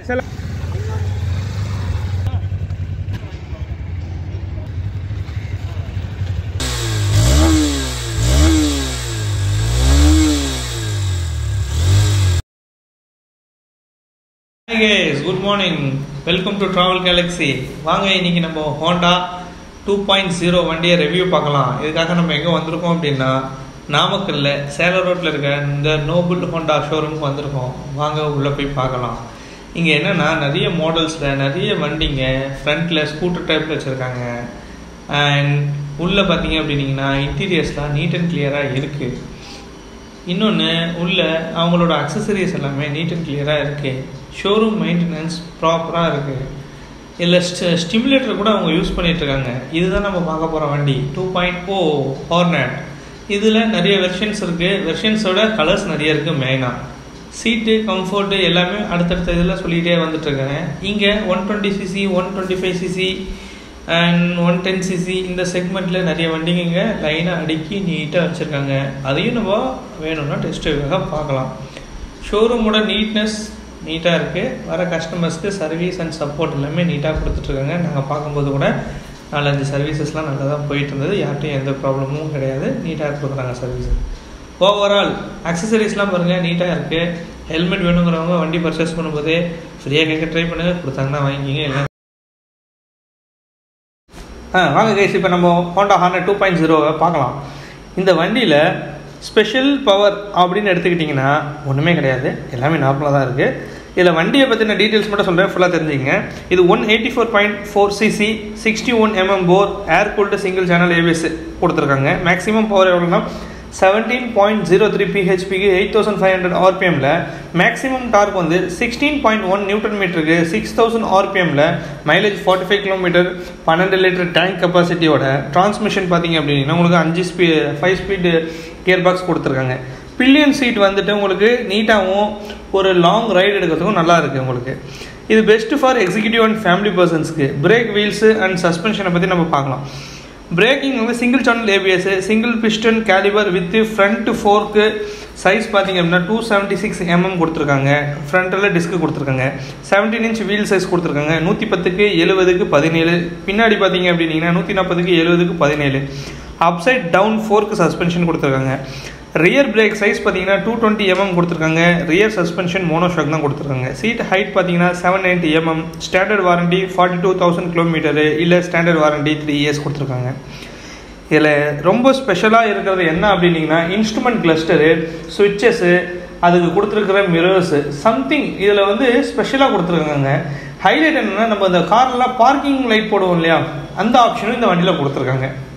சில Hi guys, good morning. Welcome to Travel Galaxy. வாங்க இன்னைக்கு நம்ம ஹோண்டா டூ பாயிண்ட் ஜீரோ வண்டியை ரிவ்யூ பார்க்கலாம் இதுக்காக நம்ம எங்கே வந்திருக்கோம் அப்படின்னா நாமக்கல்ல சேலம் ரோட்டில் இருக்க இந்த நோபுல் ஹோண்டா ஷோரூமுக்கு வந்திருக்கோம் வாங்க உள்ளே போய் பார்க்கலாம் இங்கே என்னென்னா நிறைய மாடல்ஸில் நிறைய வண்டிங்க ஃப்ரண்ட்டில் ஸ்கூட்டர் டைப்பில் வச்சுருக்காங்க அண்ட் உள்ளே பார்த்தீங்க அப்படின்னீங்கன்னா இன்டீரியர்ஸ்லாம் நீட் அண்ட் கிளியராக இருக்குது இன்னொன்று உள்ள அவங்களோட அக்சசரிஸ் எல்லாமே நீட் அண்ட் கிளியராக இருக்குது ஷோரூம் மெயின்டெனன்ஸ் ப்ராப்பராக இருக்குது இல்லை ஸ்ட ஸ்டிமுலேட்டர் கூட அவங்க யூஸ் பண்ணிகிட்ருக்காங்க இதுதான் நம்ம பார்க்க போகிற வண்டி டூ பாயிண்ட் ஓ ஹார்னட் இதில் நிறைய வெர்ஷன்ஸ் இருக்குது வெர்ஷன்ஸோட கலர்ஸ் நிறைய இருக்குது மெயினாக சீட்டு கம்ஃபர்ட்டு எல்லாமே அடுத்தடுத்த இதில் சொல்லிகிட்டே வந்துட்டுருக்காங்க இங்கே one twenty cc one twenty five cc and one ten cc இந்த செக்மெண்ட்டில் நிறைய வண்டிங்க இங்கே லைனாக அடுக்கி நீட்டாக வச்சுருக்காங்க அதையும் நம்ம வேணும்னா டெஸ்ட் ட்ரைவாக பார்க்கலாம் ஷோரூமோட நீட்னஸ் நீட்டாக இருக்குது வர கஸ்டமர்ஸ்க்கு சர்வீஸ் அண்ட் சப்போர்ட் எல்லாமே நீட்டாக கொடுத்துட்ருக்காங்க நாங்கள் பார்க்கும்போது கூட நாலஞ்சு சர்வீசஸ்லாம் நல்லா தான் போயிட்டு இருந்தது யார்ட்டையும் எந்த ப்ராப்ளமும் கிடையாது நீட்டாக கொடுக்குறாங்க சர்வீஸ் ஓவரால் அக்சசரிஸ்லாம் பாருங்கள் நீட்டாக இருக்குது ஹெல்மெட் வேணுங்கிறவங்க வண்டி பர்ச்சேஸ் பண்ணும்போதே ஃப்ரீயாக கேட்க ட்ரை பண்ணுங்கள் கொடுத்தாங்கன்னா வாங்கிக்கிங்க எல்லாம் ஆ வாங்க கைஸ் இப்போ நம்ம ஹோண்டா ஹார்னர் டூ பாயிண்ட் ஜீரோவை பார்க்கலாம் இந்த வண்டியில் ஸ்பெஷல் பவர் அப்படின்னு எடுத்துக்கிட்டிங்கன்னா ஒன்றுமே கிடையாது எல்லாமே நார்மலாக தான் இருக்குது இதில் வண்டியை பற்றின டீட்டெயில்ஸ் மட்டும் சொல்கிறேன் ஃபுல்லாக தெரிஞ்சுங்க இது one eighty four point four cc sixty one mm bore air cooled single channel ABS கொடுத்துருக்காங்க மேக்ஸிமம் பவர் எவ்வளோனா செவன்டீன் பாயிண்ட் ஜீரோ த்ரீ பிஹெச்பிக்கு எயிட் தௌசண்ட் ஃபைவ் ஹண்ட்ரட் ஆர்பிஎம்மில் மேக்ஸிமம் டார்க் வந்து சிக்ஸ்டீன் பாயிண்ட் ஒன் நியூட்டன் மீட்டருக்கு six thousand ஆர்பிஎம்மில் mileage forty five kilometer பன்னெண்டு லிட்டர் tank கெப்பாசிட்டியோட டிரான்ஸ்மிஷன் பார்த்தீங்க அப்படின்னா உங்களுக்கு அஞ்சு ஸ்பீ ஃபைவ் ஸ்பீடு கியர் பாக்ஸ் கொடுத்துருக்காங்க பில்லியன் சீட் வந்துட்டு உங்களுக்கு நீட்டாகவும் ஒரு லாங் ரைடு எடுக்கிறதுக்கும் நல்லா இருக்குது உங்களுக்கு இது best for executive and family பர்சன்ஸ்க்கு பிரேக் வீல்ஸு அண்ட் சஸ்பென்ஷனை பற்றி நம்ம பார்க்கலாம் பிரேக்கிங் வந்து single channel ABS single piston caliper with front fork size பார்த்தீங்க அப்படின்னா டூ செவன்ட்டி சிக்ஸ் எம்எம் கொடுத்துருக்காங்க ஃப்ரண்ட்டில் டிஸ்க்கு கொடுத்துருக்காங்க செவன்டீன் இன்ச் வீல் சைஸ் கொடுத்துருக்காங்க நூற்றி பத்துக்கு எழுபதுக்கு பதினேழு பின்னாடி பார்த்தீங்க அப்படின்னீங்கன்னா நூற்றி நாற்பதுக்கு எழுபதுக்கு பதினேழு அப்சைட் டவுன் ஃபோர்க்கு சஸ்பென்ஷன் கொடுத்துருக்காங்க ரியர் பிரேக் சைஸ் பார்த்தீங்கன்னா டூ டுவெண்ட்டி எம்எம் கொடுத்துருக்காங்க ரியர் சஸ்பென்ஷன் மோனோஷாக் தான் கொடுத்துருக்காங்க சீட் ஹைட் பார்த்தீங்கன்னா seven ninety mm standard warranty forty two thousand kilometer இல்லை ஸ்டாண்டர்ட் வாரண்டி த்ரீ இயர்ஸ் கொடுத்துருக்காங்க இதில் ரொம்ப ஸ்பெஷலாக இருக்கிறது என்ன அப்படின்னீங்கன்னா இன்ஸ்ட்ருமெண்ட் கிளஸ்டரு சுவிட்சஸ்ஸு அதுக்கு கொடுத்துருக்கிற மிரர்ஸு சம்திங் இதில் வந்து ஸ்பெஷலாக கொடுத்துருக்காங்க ஹைலைட் என்னென்னா நம்ம இந்த கார்லாம் பார்க்கிங் லைட் போடுவோம் இல்லையா அந்த ஆப்ஷனும் இந்த வண்டியில் கொடுத்துருக்காங்க